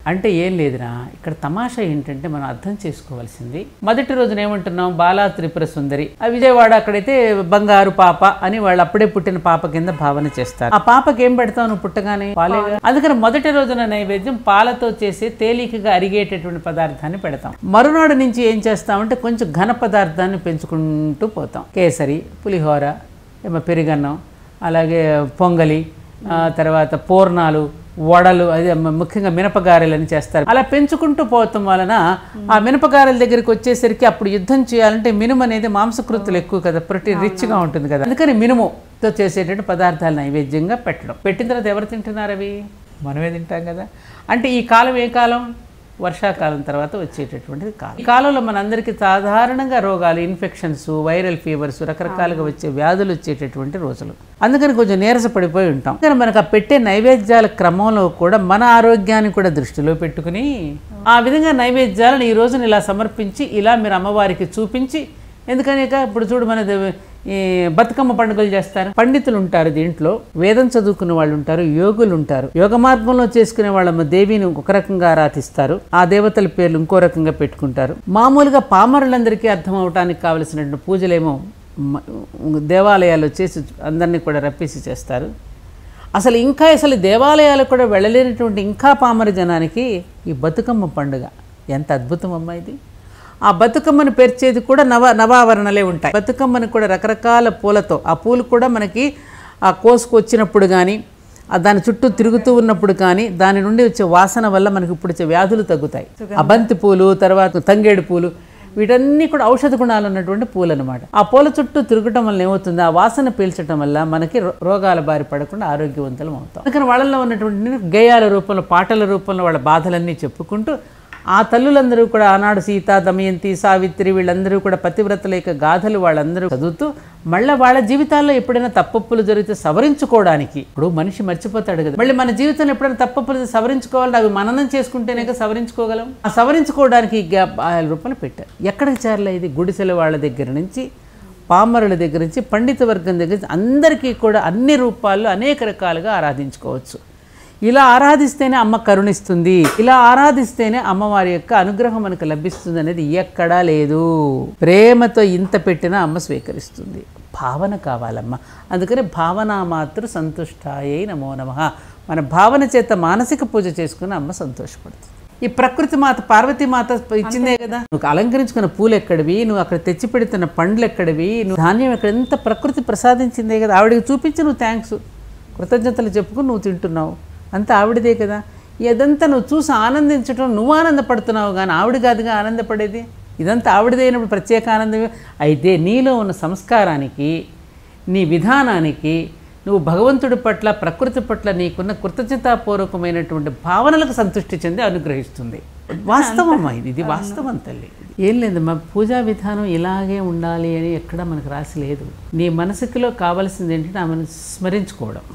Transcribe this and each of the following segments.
అంటే ఏం లేదురా ఇక్కడ తమాషా ఏంటంటే మనం అర్థం చేసుకోవాల్సింది మొదటి రోజున ఏమంటున్నాం బాలా త్రిపుర సుందరి ఆ విజయవాడ అక్కడైతే బంగారు పాప అని వాళ్ళు అప్పుడే పుట్టిన పాప కింద భావన చేస్తారు ఆ పాపకి ఏం పెడతావు నువ్వు పుట్టగానే పాలేగా అందుకని మొదటి రోజున నైవేద్యం పాలతో చేసే తేలికగా అరిగేటటువంటి పదార్థాన్ని పెడతాం మరునాడు నుంచి ఏం చేస్తామంటే కొంచెం ఘన పదార్థాన్ని పెంచుకుంటూ పోతాం కేసరి పులిహోర ఏమో పెరుగన్నం అలాగే పొంగలి ఆ తర్వాత పూర్ణాలు వడలు అది మ- ముఖ్యంగా మినపగారెలని చేస్తారు అలా పెంచుకుంటూ పోవటం వలన ఆ మినపగారెల దగ్గరికి వచ్చేసరికి అప్పుడు యుద్ధం చేయాలంటే మినుము అనేది మాంసకృతులు ఎక్కువ కదా ప్రోటీన్ రిచ్గా ఉంటుంది కదా అందుకని మినుముతో చేసేటువంటి పదార్థాలు నైవేద్యంగా పెట్టడం పెట్టిన తర్వాత ఎవరు తింటున్నారు అవి మనమే తింటాం కదా అంటే ఈ కాలం ఏ కాలం వర్షాకాలం తర్వాత వచ్చేటటువంటిది కాలం ఈ కాలంలో మనందరికీ సాధారణంగా రోగాలు ఇన్ఫెక్షన్స్ వైరల్ ఫీవర్స్ రకరకాలుగా వచ్చే వ్యాధులు వచ్చేటటువంటి రోజులు అందుకని కొంచెం నీరస పడిపోయి ఉంటాం కానీ మనకు ఆ పెట్టే నైవేద్యాల క్రమంలో కూడా మన ఆరోగ్యాన్ని కూడా దృష్టిలో పెట్టుకుని ఆ విధంగా నైవేద్యాలను ఈ రోజున ఇలా సమర్పించి ఇలా మీరు అమ్మవారికి చూపించి ఎందుకని ఇక ఇప్పుడు చూడు మన దే- ఈ బతుకమ్మ పండుగలు చేస్తారు పండితులు ఉంటారు దీంట్లో వేదం చదువుకునే వాళ్ళు ఉంటారు యోగులు ఉంటారు యోగ మార్గంలో చేసుకునే వాళ్ళ దేవిని ఒక రకంగా ఆరాధిస్తారు ఆ దేవతల పేర్లు ఇంకో రకంగా పెట్టుకుంటారు మామూలుగా పామరులందరికీ అర్థం అవడానికి కావలసినటువంటి పూజలేమో మ- దేవాలయాల్లో చేసి అందరినీ కూడా రప్పిసి చేస్తారు అసలు ఇంకా అసలు దేవాలయాలకు కూడా వెళ్ళలేనటువంటి ఇంకా పామర జనానికి ఈ బతుకమ్మ పండుగ ఎంత అద్భుతం అమ్మా ఇది ఆ బతుకమ్మను పెర్చేది కూడా నవ నవావరణలే ఉంటాయి బతుకమ్మని కూడా రకరకాల పూలతో ఆ పూలు కూడా మనకి ఆ కోసుకు వచ్చినప్పుడు కానీ ఆ దాని చుట్టూ తిరుగుతూ ఉన్నప్పుడు కానీ దాని నుండి వచ్చే వాసన వల్ల మనకి ఇప్పుడు వచ్చే వ్యాధులు తగ్గుతాయి ఆ బంతి పూలు తర్వాత తంగేడు పూలు వీటన్నీ కూడా ఔషధ గుణాలు ఉన్నటువంటి పూలు అనమాట ఆ పూల చుట్టూ తిరగటం వల్ల ఏమవుతుంది ఆ వాసన పీల్చడం వల్ల మనకి రో- రోగాల బారి పడకుండా ఆరోగ్యవంతులం అవుతాం అందుకని వాళ్ళలో ఉన్నటువంటి గేయాల రూపంలో పాటల రూపంలో వాళ్ళ బాధలన్నీ చెప్పుకుంటూ ఆ తల్లులందరూ కూడా ఆనాడు సీత దమయంతి సావిత్రి వీళ్ళందరూ కూడా పతివ్రతల యొక్క గాథలు వాళ్ళందరూ చదువుతూ మళ్ళీ వాళ్ళ జీవితాల్లో ఎప్పుడైనా తప్పప్పులు జరిగితే సవరించుకోవడానికి ఇప్పుడు మనిషి మర్చిపోతాడు కదా మళ్ళీ మన జీవితంలో ఎప్పుడైనా తప్పప్పులు సవరించుకోవాలంటే అవి మననం చేసుకుంటేనే కదా సవరించుకోగలం ఆ సవరించుకోవడానికి ఈ గ్యాప్ ఆ రూపాయలు పెట్టారు ఎక్కడికి చేరలే ఇది గుడిసెల వాళ్ళ దగ్గర నుంచి పామరుల దగ్గర నుంచి పండిత వర్గం దగ్గర నుంచి అందరికీ కూడా అన్ని రూపాల్లో అనేక రకాలుగా ఆరాధించుకోవచ్చు ఇలా ఆరాధిస్తేనే అమ్మ కరుణిస్తుంది ఇలా ఆరాధిస్తేనే అమ్మవారి యొక్క అనుగ్రహం మనకు లభిస్తుంది అనేది ఎక్కడా లేదు ప్రేమతో ఇంత పెట్టినా అమ్మ స్వీకరిస్తుంది భావన కావాలమ్మ అందుకని భావన మాత్రం సంతుష్టాయై నమో నమః మన భావన చేత మానసిక పూజ చేసుకుని అమ్మ సంతోషపడుతుంది ఈ ప్రకృతి మాత పార్వతీ మాత ఇచ్చిందే కదా నువ్వు అలంకరించుకున్న పూలు ఎక్కడివి నువ్వు అక్కడ తెచ్చి పెడుతున్న పండ్లు ఎక్కడివి నువ్వు ధాన్యం ఎక్కడ ఎంత ప్రకృతి ప్రసాదించిందే కదా ఆవిడకి చూపించి నువ్వు థ్యాంక్స్ కృతజ్ఞతలు చెప్పుకుని నువ్వు తింటున్నావు అంతా ఆవిడదే కదా ఇదంతా నువ్వు చూసి ఆనందించడం నువ్వు ఆనందపడుతున్నావు కానీ ఆవిడ కాదుగా ఆనందపడేది ఇదంతా ఆవిడదైనప్పుడు ప్రత్యేక ఆనందమే అయితే నీలో ఉన్న సంస్కారానికి నీ విధానానికి నువ్వు భగవంతుడి పట్ల ప్రకృతి పట్ల నీకున్న కృతజ్ఞతాపూర్వకమైనటువంటి భావనలకు సంతృష్టి చెంది అనుగ్రహిస్తుంది వాస్తవమ్మా ఇది ఇది వాస్తవం తల్లి ఏం లేదు మా పూజా విధానం ఇలాగే ఉండాలి అని ఎక్కడ మనకు రాసి లేదు నీ మనసుకిలో కావాల్సింది ఏంటంటే ఆమెను స్మరించుకోవడం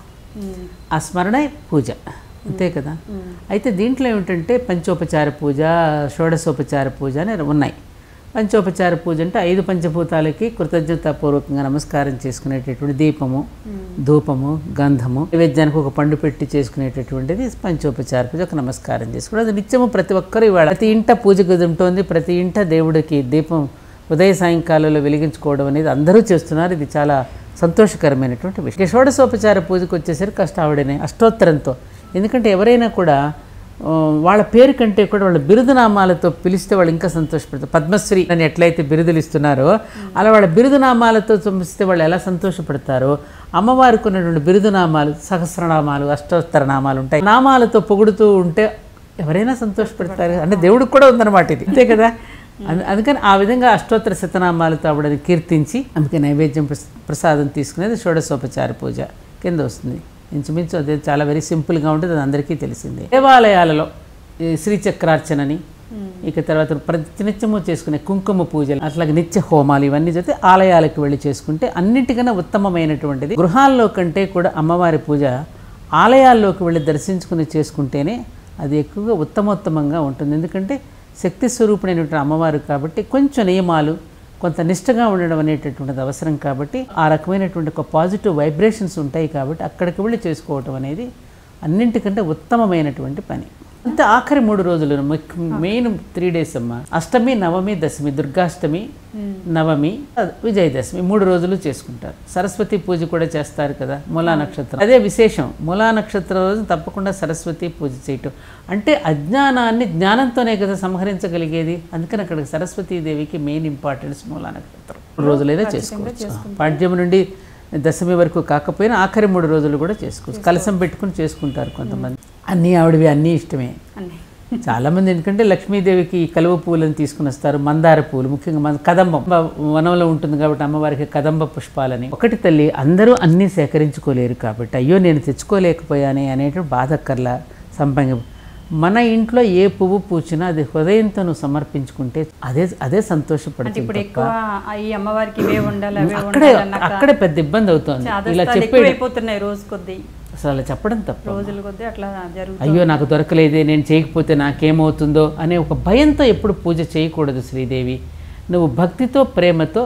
ఆ స్మరణే పూజ అంతే కదా అయితే దీంట్లో ఏమిటంటే పంచోపచార పూజ షోడశోపచార పూజ అని ఉన్నాయి పంచోపచార పూజ అంటే ఐదు పంచభూతాలకి కృతజ్ఞతాపూర్వకంగా నమస్కారం చేసుకునేటటువంటి దీపము ధూపము గంధము నైవేద్యానికి ఒక పండు పెట్టి చేసుకునేటటువంటిది పంచోపచార పూజ ఒక నమస్కారం చేసుకోవడం అది నిత్యము ప్రతి ఒక్కరు ఇవాళ ప్రతి ఇంట పూజ గది ఉంటుంది ప్రతి ఇంట దేవుడికి దీపం ఉదయ సాయంకాలంలో వెలిగించుకోవడం అనేది అందరూ చేస్తున్నారు ఇది చాలా సంతోషకరమైనటువంటి విషయం ఇక షోడశోపచార పూజకు వచ్చేసరికి కష్ట ఆవిడనే అష్టోత్తరంతో ఎందుకంటే ఎవరైనా కూడా ఆ, వాళ్ళ పేరు కంటే కూడా వాళ్ళ బిరుదునామాలతో పిలిస్తే వాళ్ళు ఇంకా సంతోషపడతారు పద్మశ్రీ అని ఎట్లయితే బిరుదులు ఇస్తున్నారో అలా వాళ్ళ బిరుదునామాలతో చూపిస్తే వాళ్ళు ఎలా సంతోషపడతారో అమ్మవారికి ఉన్నటువంటి బిరుదునామాలు సహస్రనామాలు అష్టోత్తర నామాలు ఉంటాయి నామాలతో పొగుడుతూ ఉంటే ఎవరైనా సంతోషపడతారు అంటే దేవుడికి కూడా ఉందన్నమాట ఇది అంతే కదా అందు- అందుకని ఆ విధంగా అష్టోత్తర శతనామాలతో ఆవిడని కీర్తించి అందుకే నైవేద్యం ప్రస- ప్రసాదం తీసుకునేది షోడశోపచార పూజ కింద వస్తుంది ఇంచుమించు అదే చాలా వెరీ సింపుల్గా ఉంటుంది అది అందరికీ తెలిసిందే దేవాలయాలలో ఈ శ్రీచక్రార్చనని ఇక తర్వాత ప్రతినిత్యము చేసుకునే కుంకుమ పూజలు అట్లాగే నిత్య హోమాలు ఇవన్నీ చేస్తే ఆలయాలకు వెళ్ళి చేసుకుంటే అన్నిటికన్నా ఉత్తమమైనటువంటిది గృహాల్లో కంటే కూడా అమ్మవారి పూజ ఆలయాల్లోకి వెళ్ళి దర్శించుకుని చేసుకుంటేనే అది ఎక్కువగా ఉత్తమోత్తమంగా ఉంటుంది ఎందుకంటే శక్తి స్వరూపుడైనటువంటి అమ్మవారు కాబట్టి కొంచెం నియమాలు కొంత నిష్టగా ఉండడం అనేటటువంటిది అవసరం కాబట్టి ఆ రకమైనటువంటి ఒక పాజిటివ్ వైబ్రేషన్స్ ఉంటాయి కాబట్టి అక్కడికి వెళ్ళి చేసుకోవటం అనేది అన్నింటికంటే ఉత్తమమైనటువంటి పని అంతే ఆఖరి మూడు రోజులు మెయిన్ త్రీ డేస్ అమ్మా అష్టమి నవమి దశమి దుర్గాష్టమి నవమి అద్ విజయదశమి మూడు రోజులు చేసుకుంటారు సరస్వతి పూజ కూడా చేస్తారు కదా మూలా నక్షత్రం అదే విశేషం మూలా నక్షత్రం రోజు తప్పకుండా సరస్వతి పూజ చేయటం అంటే అజ్ఞానాన్ని జ్ఞానంతోనే కదా సంహరించగలిగేది అందుకని అక్కడ సరస్వతీదేవికి మెయిన్ ఇంపార్టెన్స్ మూలా నక్షత్రం మూడు రోజులైనా చేసుకోవచ్చు పాడ్యం నుండి దశమి వరకు కాకపోయినా ఆఖరి మూడు రోజులు కూడా చేసుకోవచ్చు కలసం పెట్టుకుని చేసుకుంటారు కొంతమంది అన్నీ ఆవిడవి అన్నీ ఇష్టమే అన్నీ చాలామంది ఎందుకంటే లక్ష్మీదేవికి ఈ కలువ పూలను తీసుకుని వస్తారు మందార పూలు ముఖ్యంగా మన కదంబం బ- వనంలో ఉంటుంది కాబట్టి అమ్మవారికి కదంబ పుష్పాలని ఒకటి తల్లి అందరూ అన్నీ సేకరించుకోలేరు కాబట్టి అయ్యో నేను తెచ్చుకోలేకపోయానే అనేటువంటి బాధకర్ల సంపంగ మన ఇంట్లో ఏ పువ్వు పూచినా అది హృదయంతో నువ్వు సమర్పించుకుంటే అదే అదే అంటే సంతోషపడుతుంది ఇప్పుడు ఎక్కువ ఈ అమ్మవారికి ఇవే ఉండాలి అవే అక్కడే ఉండాలి అక్కడే పెద్ద ఇబ్బంది అవుతోంది ఇలా చాదస్తాలు చెప్పే ఎక్కువైపోతున్నాయి రోజు కొద్దీ అసలు అలా చెప్పడం తప్ప రోజుల కొద్దీ అట్లా జరుగుతుంది అయ్యో నాకు దొరకలేదే నేను చేయకపోతే నాకేమవుతుందో అనే ఒక భయంతో ఎప్పుడు పూజ చేయకూడదు శ్రీదేవి నువ్వు భక్తితో ప్రేమతో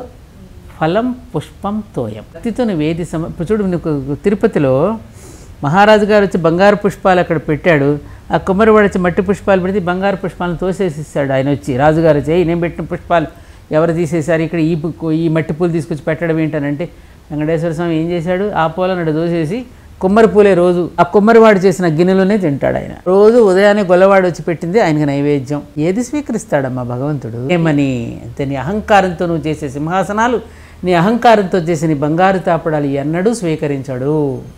ఫలం పుష్పం తోయం భక్తితో నువ్వు ఏది సమ ఇప్పుడు చూడు నీకు తిరుపతిలో మహారాజు గారు వచ్చి బంగారు పుష్పాలు అక్కడ పెట్టాడు ఆ కుమ్మరివాడు వచ్చి మట్టి పుష్పాలు పెడితే ఈ బంగారు పుష్పాలను తోసేసి ఇస్తాడు ఆయన వచ్చి రాజుగారు వచ్చి "ఏయ్, నేను పెట్టిన పుష్పాలు ఎవరు తీసేశారు ఇక్కడ ఈ పు- ఈ మట్టి పూలు తీసుకొచ్చి పెట్టడం ఏంటనంటే వెంకటేశ్వర స్వామి ఏం చేశాడు ఆ పూలను అక్కడ దోసేసి కుమ్మరి పూలే రోజు ఆ కుమ్మరివాడు చేసిన గిన్నెలోనే తింటాడు ఆయన రోజు ఉదయాన్నే గొల్లవాడు వచ్చి పెట్టింది ఆయనకి నైవేద్యం ఏది స్వీకరిస్తాడమ్మా భగవంతుడు ఏమని అంతే నీ అహంకారంతో నువ్వు చేసే సింహాసనాలు నీ అహంకారంతో చేసే నీ బంగారు తాపడాలు ఎన్నడూ స్వీకరించాడు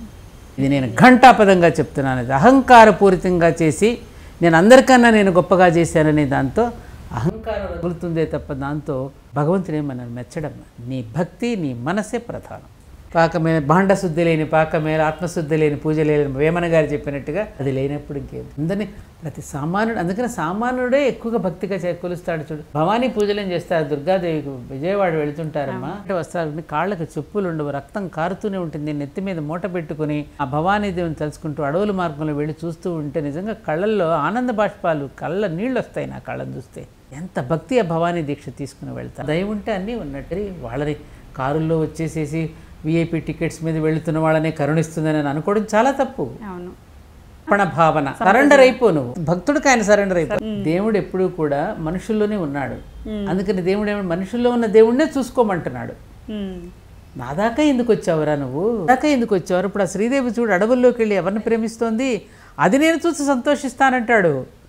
ఇది నేను ఘంటాపదంగా చెప్తున్నాను ఇది అహంకారపూరితంగా చేసి నేను అందరికన్నా నేను గొప్పగా చేశాననే దాంతో అహంకారం రగులుతుందే తప్ప దాంతో భగవంతుడే మనం మెచ్చడం నీ భక్తి నీ మనసే ప్రధానం పాకమే భాండ శుద్ధి లేని పాకమేల ఆత్మశుద్ధి లేని పూజ లేని వేమన గారు చెప్పినట్టుగా అది లేనప్పుడు ఇంకేం అందరినీ ప్రతి సామాన్యుడు అందుకని సామాన్యుడే ఎక్కువగా భక్తిగా చే- కొలుస్తాడు చూడు భవానీ పూజలు ఏం చేస్తారు దుర్గాదేవికి విజయవాడ వెళుతుంటారమ్మా అంటే వస్తారు కాళ్ళకి చెప్పులు ఉండవు రక్తం కారుతూనే ఉంటుంది నెత్తి మీద మూట పెట్టుకుని ఆ భవానీ దేవుని తలుచుకుంటూ అడవుల మార్గంలో వెళ్ళి చూస్తూ ఉంటే నిజంగా కళ్ళల్లో ఆనంద బాష్పాలు కళ్ళ నీళ్ళు వస్తాయి నా కళ్ళని చూస్తే ఎంత భక్తి ఆ భవానీ దీక్ష తీసుకుని వెళ్తారు దయ ఉంటే అన్నీ ఉన్నట్టు వాళ్ళని కారుల్లో వచ్చేసేసి విఐపి టికెట్స్ మీద వెళుతున్న వాళ్ళనే కరుణిస్తుందని అని అనుకోవడం చాలా తప్పు అవును అర్పణ భావన సరెండర్ అయిపో నువ్వు భక్తుడికి ఆయన సరెండర్ అయిపో దేవుడు ఎప్పుడూ కూడా మనుషుల్లోనే ఉన్నాడు అందుకని దేవుడు ఏమో మనుషుల్లో ఉన్న దేవుడినే చూసుకోమంటున్నాడు ఉమ్. నా దాకా ఎందుకు వచ్చావురా నువ్వు నా దాకా ఎందుకు వచ్చావు ఇప్పుడు ఆ శ్రీదేవి చూడు అడవుల్లోకి వెళ్ళి ఎవరిని ప్రేమిస్తోంది అది నేను చూసి సంతోషిస్తానంటాడు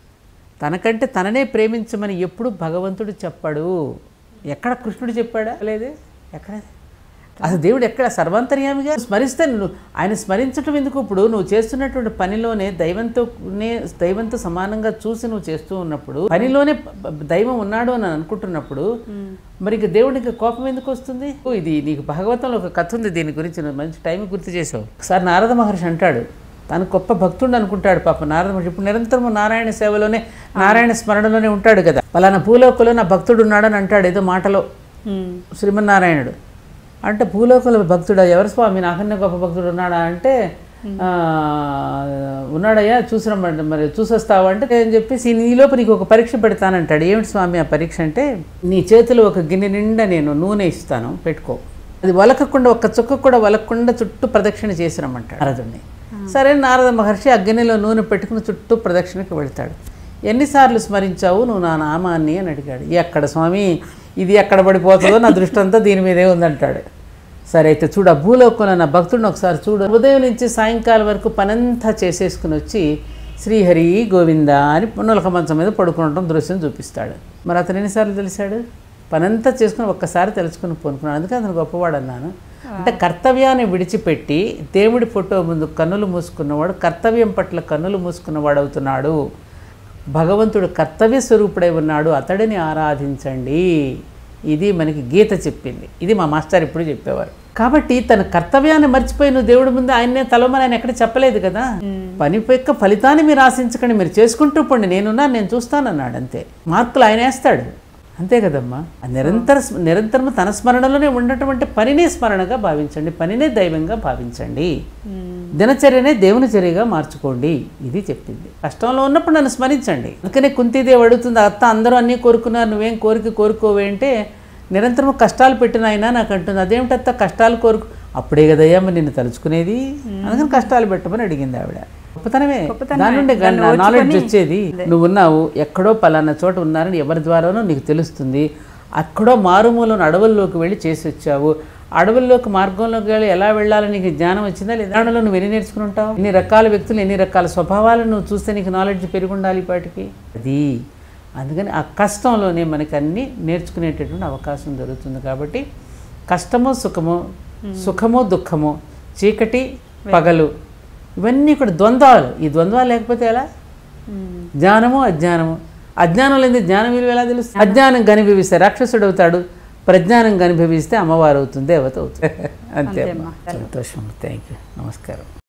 తనకంటే తననే ప్రేమించమని ఎప్పుడు భగవంతుడు చెప్పాడు ఎక్కడ కృష్ణుడు చెప్పాడా లేదు ఎక్కడ అసలు దేవుడు ఎక్కడ సర్వాంతర్యామిగా స్మరిస్తే నువ్వు ఆయన స్మరించటం ఎందుకు ఇప్పుడు నువ్వు చేస్తున్నటువంటి పనిలోనే దైవంతోనే దైవంతో సమానంగా చూసి నువ్వు చేస్తూ ఉన్నప్పుడు పనిలోనే ప- దైవం ఉన్నాడు అని అనుకుంటున్నప్పుడు మరి ఇక దేవుడికి కోపం ఎందుకు వస్తుంది ఓ, ఇది నీకు భాగవతంలో ఒక కథ ఉంది దీని గురించి నువ్వు మంచి టైం గుర్తు చేసావు ఒకసారి నారద మహర్షి అంటాడు తను గొప్ప భక్తుడు అనుకుంటాడు పాప నారద మహర్షి ఇప్పుడు నిరంతరము నారాయణ సేవలోనే నారాయణ స్మరణలోనే ఉంటాడు కదా పలానా భూలోకంలో నా భక్తుడు ఉన్నాడని అంటాడు ఏదో మాటలో ఉమ్. శ్రీమన్నారాయణుడు అంటే భూలోకంలో భక్తుడా ఎవరు స్వామి నాకన్నా గొప్ప భక్తుడు ఉన్నాడా అంటే ఆ, ఉన్నాడయ్యా చూసిరమ్మంటే మరి చూసొస్తావా అంటే అని చెప్పేసి నీలోపు నీకు ఒక పరీక్ష పెడతానంటాడు ఏమిటి స్వామి ఆ పరీక్ష అంటే నీ చేతిలో ఒక గిన్నె నిండా నేను నూనె ఇస్తాను పెట్టుకో అది వలకకుండా ఒక్క చుక్క కూడా వలకకుండా చుట్టూ ప్రదక్షిణ చేసిరమ్మంటాడు నారదుడిని సరే నారద మహర్షి ఆ గిన్నెలో నూనె పెట్టుకుని చుట్టూ ప్రదక్షిణకు వెళ్తాడు ఎన్నిసార్లు స్మరించావు నువ్వు నా నామాన్ని అని అడిగాడు ఎక్కడ స్వామి ఇది ఎక్కడ పడిపోతుందో నా దృష్టి అంతా దీని మీదే ఉందంటాడు సరే అయితే చూడు ఆ భూలోకంలో నా భక్తుడిని ఒకసారి చూడు ఉదయం నుంచి సాయంకాలం వరకు పనంతా చేసేసుకుని వచ్చి శ్రీహరి గోవింద అని పున్నలక మంచం మీద పడుకుండటం దృశ్యం చూపిస్తాడు మరి అతను ఎన్నిసార్లు తెలిసాడు పనంతా చేసుకుని ఒక్కసారి తెలుసుకుని పొనుకున్నాడు అందుకే అతను గొప్పవాడు అన్నాను అంటే కర్తవ్యాన్ని విడిచిపెట్టి దేవుడి ఫోటో ముందు కన్నులు మూసుకున్నవాడు కర్తవ్యం పట్ల కన్నులు మూసుకున్నవాడు అవుతున్నాడు భగవంతుడు కర్తవ్య స్వరూపుడై ఉన్నాడు అతడిని ఆరాధించండి ఇది మనకి గీత చెప్పింది ఇది మా మాస్టర్ ఇప్పుడు చెప్పేవారు కాబట్టి తన కర్తవ్యాన్ని మర్చిపోయి నువ్వు దేవుడి ముందు ఆయన్నే తలమని ఆయన ఎక్కడ చెప్పలేదు కదా పని యొక్క ఫలితాన్ని మీరు ఆశించకండి మీరు చేసుకుంటూ పోండి నేనున్నా నేను చూస్తానన్నాడు అంతే మార్కులు ఆయన వేస్తాడు అంతే కదమ్మా ఆ నిరంతర స్మ- నిరంతరము తన స్మరణలోనే ఉన్నటువంటి పనినే స్మరణగా భావించండి పనినే దైవంగా భావించండి దినచర్యనే దేవుని చర్యగా మార్చుకోండి ఇది చెప్పింది కష్టంలో ఉన్నప్పుడు నన్ను స్మరించండి అందుకనే కుంతీదేవి అడుగుతుంది అత్త అందరూ అన్నీ కోరుకున్నారు నువ్వేం కోరిక కోరుకోవే అంటే నిరంతరం కష్టాలు పెట్టిన అయినా నాకు అంటుంది అదేమిటత్త కష్టాలు కోరుకు అప్పుడే కదయ్యా మరి నిన్ను తలుచుకునేది అందుకని కష్టాలు పెట్టమని అడిగింది ఆవిడ గొప్పతనమే గొప్పతనమే. దాని నుండే దాన్ని నాలెడ్జ్ ఓర్చుకొని వచ్చేది నువ్వు ఉన్నావు ఎక్కడో పలానా చోట ఉన్నారని ఎవరి ద్వారానో నీకు తెలుస్తుంది అక్కడో మారుమూలను అడవుల్లోకి వెళ్ళి చేసి వచ్చావు అడవుల్లోకి మార్గంలోకి వెళ్ళి ఎలా వెళ్ళాలని నీకు జ్ఞానం వచ్చిందా లేదా దానిలో నువ్వు ఎన్ని నేర్చుకుని ఉంటావు ఎన్ని రకాల వ్యక్తులు ఎన్ని రకాల స్వభావాలను నువ్వు చూస్తే నీకు నాలెడ్జ్ పెరిగి ఉండాలి ఇప్పటికి అది అందుకని ఆ కష్టంలోనే మనకి అన్ని నేర్చుకునేటటువంటి అవకాశం దొరుకుతుంది కాబట్టి కష్టము సుఖము సుఖము దుఃఖము చీకటి పగలు ఇవన్నీ కూడా ద్వంద్వాలు ఈ ద్వంద్వాలు లేకపోతే ఎలా ఉమ్. జ్ఞానము అజ్ఞానము అజ్ఞానం లేని జ్ఞానం విలువ ఎలా తెలుస్తుంది అజ్ఞానం కనిభవిస్తే రాక్షసుడు అవుతాడు ప్రజ్ఞానం కనిభవిస్తే అమ్మవారు అవుతుంది దేవత అవుతుంది అంతే అంతే అమ్మా అమ్మా. సంతోషం థ్యాంక్ యూ నమస్కారం